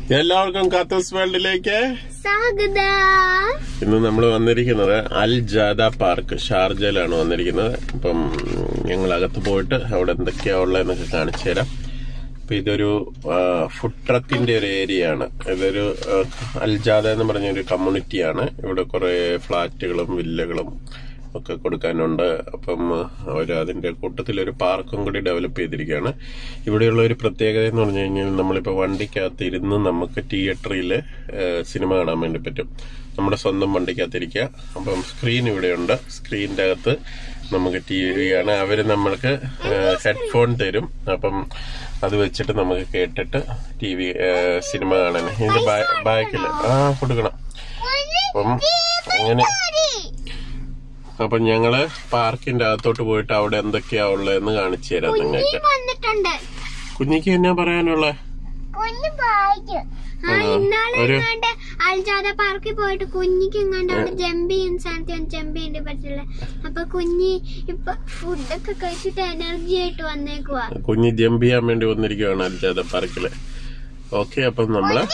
എല്ലാവർക്കും കത്തൂസ് വേൾഡിലേക്ക് സ്വാഗതം ഇന്ന് നമ്മൾ വന്നിരിക്കുന്നത് അൽ ജാദ പാർക്ക് ഷാർജയിലാണ് വന്നിരിക്കുന്നത് അപ്പം ഞങ്ങൾ അകത്ത് പോയിട്ട് അവിടെ എന്തൊക്കെയാ ഉള്ളതെന്നൊക്കെ കാണിച്ചു തരാം അപ്പൊ ഇതൊരു ഫുഡ് ട്രക്കിന്റെ ഒരു ഏരിയ ആണ് ഇതൊരു ആ, അൽ ജാദ എന്ന് പറഞ്ഞ ഒരു കമ്മ്യൂണിറ്റിയാണ് ഇവിടെ കുറെ ഫ്ലാറ്റുകളും വില്ലകളും ഒക്കെ കൊടുക്കാനുണ്ട് അപ്പം അവർ അതിന്റെ കൂട്ടത്തിൽ ഒരു പാർക്കും കൂടി ഡെവലപ്പ് ചെയ്തിരിക്കുകയാണ് ഇവിടെയുള്ള ഒരു പ്രത്യേകത എന്ന് പറഞ്ഞു കഴിഞ്ഞാൽ നമ്മളിപ്പോൾ വണ്ടിക്കകത്ത് ഇരുന്ന് നമുക്ക് തിയേറ്ററിൽ സിനിമ കാണാൻ വേണ്ടി പറ്റും നമ്മുടെ സ്വന്തം വണ്ടിക്കകത്തിരിക്കുക അപ്പം സ്ക്രീൻ ഇവിടെയുണ്ട് സ്ക്രീനിന്റെ അകത്ത് നമുക്ക് ടി വി ആണ് അവർ നമ്മൾക്ക് ഹെഡ്ഫോൺ തരും അപ്പം അത് വെച്ചിട്ട് നമുക്ക് കേട്ടിട്ട് ടി വി സിനിമ കാണാൻ ഇതിന്റെ ബാക്കിൽ ആ കൊടുക്കണം അപ്പം അങ്ങനെ അപ്പൊ ഞങ്ങള് പാർക്കിന്റെ അകത്തോട്ട് പോയിട്ട് അവിടെ എന്തൊക്കെയാ ഉള്ളതെന്ന് കാണിച്ചു തരാം നിങ്ങൾക്ക് വന്നിട്ടുണ്ട് കുഞ്ഞിക്ക് എന്നാ പറയാനുള്ള കുഞ്ഞു ബാഗ് ആ ആണോ? ഇന്നാളെ ഒരു- എങ്ങാണ്ട് അൽജാദ പാർക്കിൽ പോയിട്ട് കുഞ്ഞിക്ക് എങ്ങാണ്ട് അവിടെ ജമ്പ് ചെയ്യുന്ന സ്ഥലത്ത് ഞാൻ ജമ്പ് ചെയ്യേണ്ടി പറ്റില്ല അപ്പൊ കുഞ്ഞി ഇപ്പൊ ഫുഡൊക്കെ കഴിച്ചിട്ട് എനർജി ആയിട്ട് വന്നേക്കുവാ കുഞ്ഞി ജമ്പ് ചെയ്യാൻ വേണ്ടി വന്നിരിക്കുകയാണ് അൽജാദ പാർക്കില് ഓക്കെ അപ്പം നമ്മള്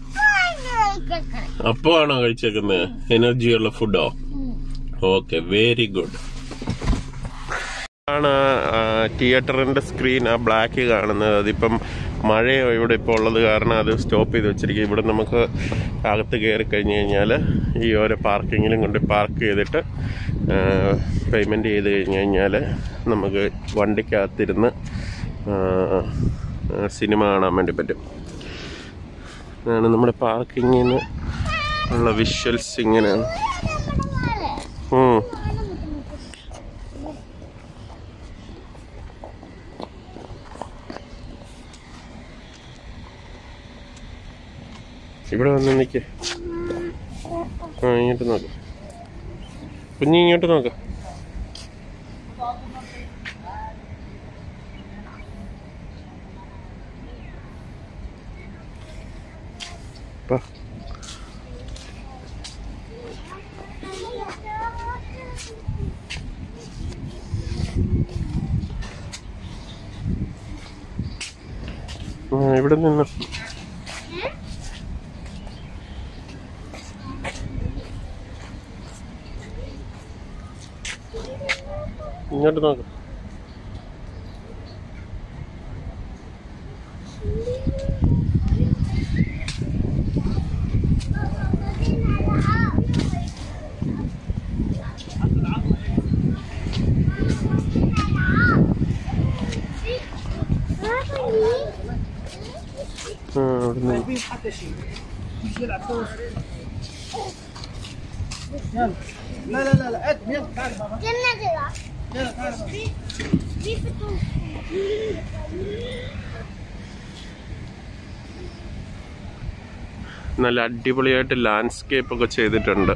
അപ്പോ ആണോ കഴിച്ചേക്കുന്നത് എനർജിയുള്ള ഫുഡോ ഓക്കെ വെരി ഗുഡ് ആണ് ആ, തിയേറ്ററിന്റെ സ്ക്രീൻ ആ ബ്ലാക്ക് കാണുന്നത് അതിപ്പം മഴയോ ഇവിടെ ഇപ്പോൾ ഉള്ളത് കാരണം അത് സ്റ്റോപ്പ് ചെയ്ത് വെച്ചിരിക്കും ഇവിടെ നമുക്ക് അകത്ത് കയറി കഴിഞ്ഞ് കഴിഞ്ഞാൽ ഈ ഓരോ പാർക്കിങ്ങിലും കൊണ്ട് പാർക്ക് ചെയ്തിട്ട് പേയ്മെൻറ്റ് ചെയ്ത് കഴിഞ്ഞ് കഴിഞ്ഞാൽ നമുക്ക് വണ്ടിക്കകത്തിരുന്ന് ആ, ആ, സിനിമ കാണാൻ വേണ്ടി പറ്റും ഇതാണ് നമ്മുടെ പാർക്കിങ്ങിന് ഉള്ള വിഷ്വൽസ് ഇങ്ങനെയാണ് ഉം. ഇവിടെ വന്ന് നിൽക്ക് ആ ഇങ്ങോട്ട് നോക്ക് കുഞ്ഞി ഇങ്ങോട്ട് നോക്ക് വാ. ആ, ഇവിടെ നിന്ന് ഇങ്ങോട്ട് നോക്ക് ആ അവിടെ നിന്ന് مين حتى شيء مش يلعب سوا يلا لا لا لا لا ادم يلا تعال بابا يلا تعال بابا നല്ല അടിപൊളിയായിട്ട് ലാൻഡ്സ്കേപ്പ് ഒക്കെ ചെയ്തിട്ടുണ്ട്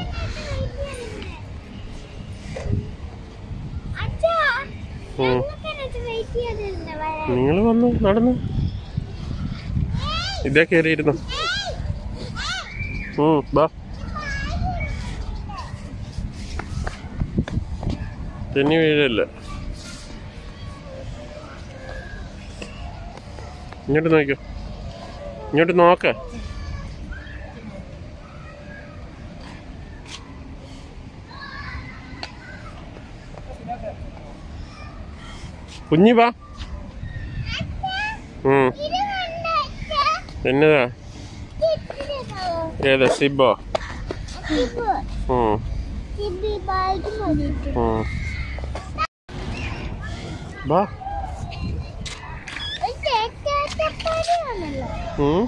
ഉം. നിങ്ങൾ വന്നു നടന്നു ഇതേ കയറിയിരുന്നു ഉം, ബാ തെന്നി വീഴല്ല ഇങ്ങോട്ട് നോക്കോ ഇങ്ങോട്ട് നോക്ക കുഞ്ഞി വാ ഉം എന്നതാ ഏതാ സിബോ ഉം ഉം വാ ഉം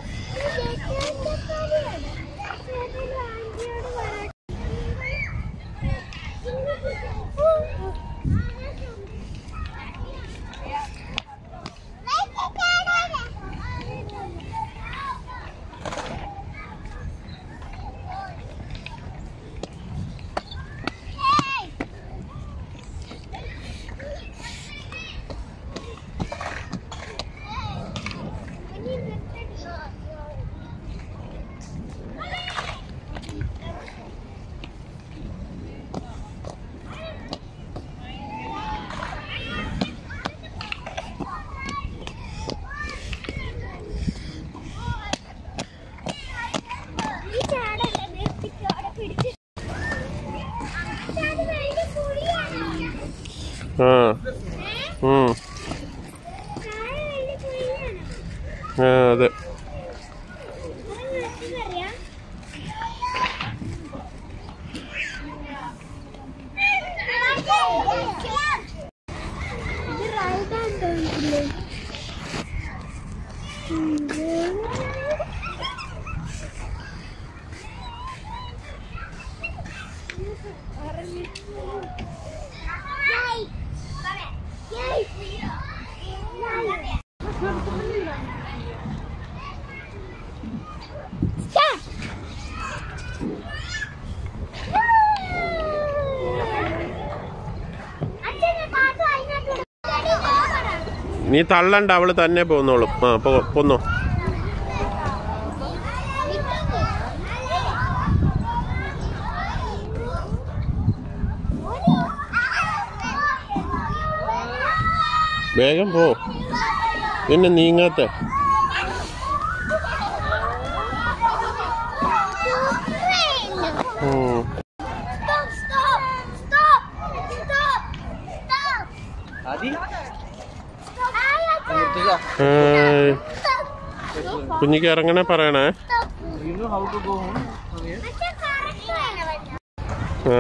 ആ ഉം. ആ അതെ ഇത് റൈഡാണ് തോന്നുന്നില്ലേ നീ തള്ളണ്ട അവള് തന്നെ പോന്നോളും ആ പോ പോന്നോ വേഗം പോ പിന്നെ നീങ്ങാത്ത ഉം. Adi, Murtaza, ഏയ്, കുഞ്ഞിക്ക് ഇറങ്ങണേ പറയണേ you know how to go home from here? ആ,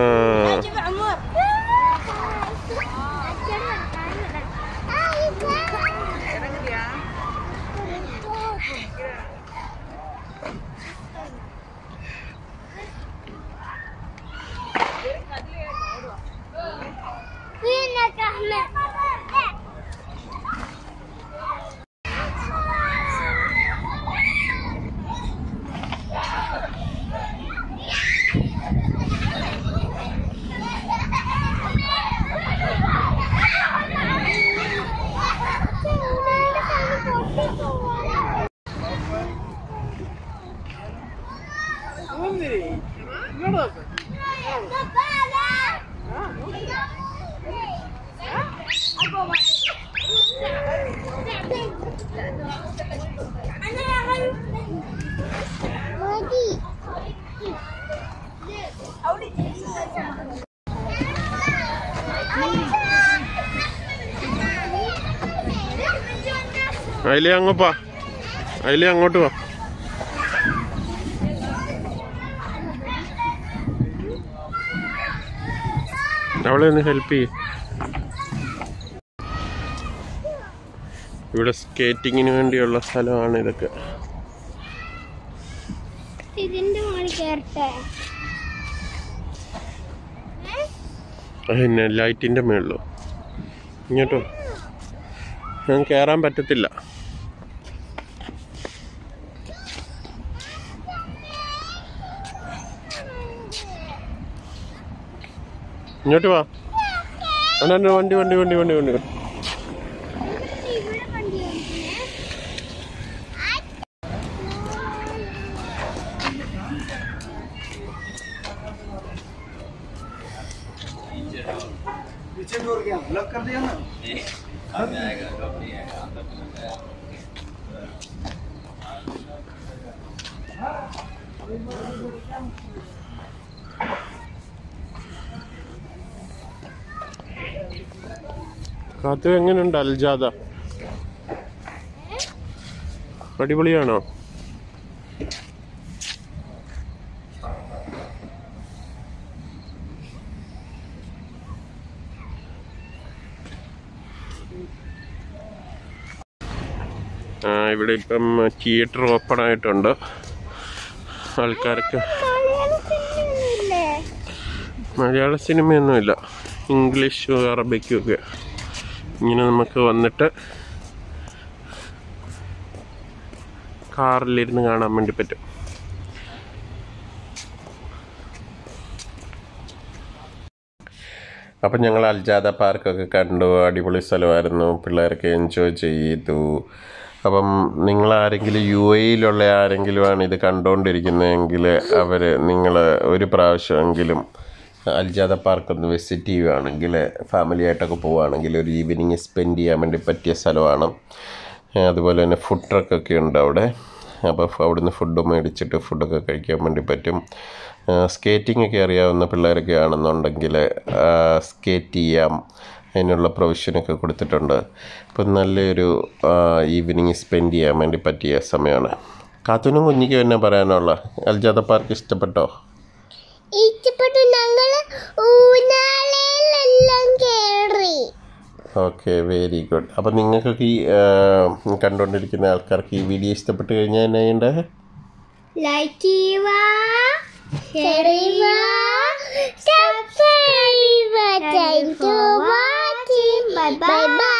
അതിലേ അങ്ങ് പോ അതിലേ അങ്ങോട്ട് പോ അവളെ ഒന്ന് ഹെൽപ്പ് ചെയ്യ ഇവിടെ സ്കേറ്റിങ്ങിന് വേണ്ടിയുള്ള സ്ഥലമാണ് ഇതൊക്കെ ഇതിന്റെ മുകളിൽ കയറട്ടെ പിന്നെ ലൈറ്റിന്റെ മേളിലോ ഇങ്ങോട്ടോ ഞാൻ കയറാൻ പറ്റത്തില്ല ഇങ്ങോട്ട് വാ അണ്ണാ, അണ്ണാ, വണ്ടി വണ്ടി വണ്ടി വണ്ടി വണ്ടി ഇവിടെ വണ്ടി വന്നിട്ടുണ്ടേ. पीछे डोर गया लॉक कर दिया ना കാത്തു എങ്ങനെയുണ്ട് അൽജാദ അടിപൊളിയാണോ ആ, ഇവിടെ ഇപ്പം തിയേറ്റർ ഓപ്പൺ ആയിട്ടുണ്ട് ആൾക്കാർക്ക് മലയാള സിനിമയൊന്നുമില്ലേ? മലയാള സിനിമയൊന്നുമില്ല ഇംഗ്ലീഷും അറബിക്കും ഒക്കെ ഇങ്ങനെ നമുക്ക് വന്നിട്ട് കാറിലിരുന്ന് കാണാൻ വേണ്ടി പറ്റും അപ്പം ഞങ്ങൾ അൽജാദ പാർക്കൊക്കെ കണ്ടു അടിപൊളി സ്ഥലമായിരുന്നു പിള്ളേരൊക്കെ എൻജോയ് ചെയ്തു അപ്പം നിങ്ങൾ ആരെങ്കിലും യു എയിലുള്ള ആരെങ്കിലും ആണ് ഇത് കണ്ടുകൊണ്ടിരിക്കുന്നതെങ്കിൽ അവർ നിങ്ങൾ ഒരു പ്രാവശ്യമെങ്കിലും അൽജാദ പാർക്ക് ഒന്ന് വിസിറ്റ് ചെയ്യുകയാണെങ്കിൽ ഫാമിലി ആയിട്ടൊക്കെ പോവുകയാണെങ്കിൽ ഒരു ഈവനിങ് സ്പെൻഡ് ചെയ്യാൻ വേണ്ടി പറ്റിയ സ്ഥലമാണ് ഏഹ് അതുപോലെ തന്നെ ഫുഡ് ട്രക്കൊക്കെ ഉണ്ട് അവിടെ അപ്പോൾ അവിടുന്ന് ഫുഡ് മേടിച്ചിട്ട് ഫുഡൊക്കെ കഴിക്കാൻ വേണ്ടി പറ്റും സ്കേറ്റിംഗ് ഒക്കെ അറിയാവുന്ന പിള്ളേരൊക്കെ ആണെന്നുണ്ടെങ്കിൽ സ്കേറ്റ് ചെയ്യാം അതിനുള്ള പ്രൊവിഷനൊക്കെ കൊടുത്തിട്ടുണ്ട് അപ്പം നല്ലൊരു ഈവനിങ് സ്പെൻഡ് ചെയ്യാൻ വേണ്ടി പറ്റിയ സമയമാണ് കാത്തൂനും കുഞ്ഞിക്കും എന്നാ പറയാനുള്ള അൽജാദ പാർക്ക് ഇഷ്ടപ്പെട്ടോ ഇഷ്ടപ്പെട്ടു ഞങ്ങള് ഊനാളയിലെല്ലാം കേറി ഓക്കെ വെരി ഗുഡ് അപ്പം നിങ്ങൾക്കൊക്കെ ഈ ആ, കണ്ടുകൊണ്ടിരിക്കുന്ന ആൾക്കാർക്ക് ഈ വീഡിയോ ഇഷ്ടപ്പെട്ട് കഴിഞ്ഞാൽ എന്നാ ചെയ്യണ്ടേ ലൈക്ക് ചെയ്യുക ഷെയർ ചെയ്യുക സബ്സ്ക്രൈബ് ചെയ്യുക thank you for watching bye by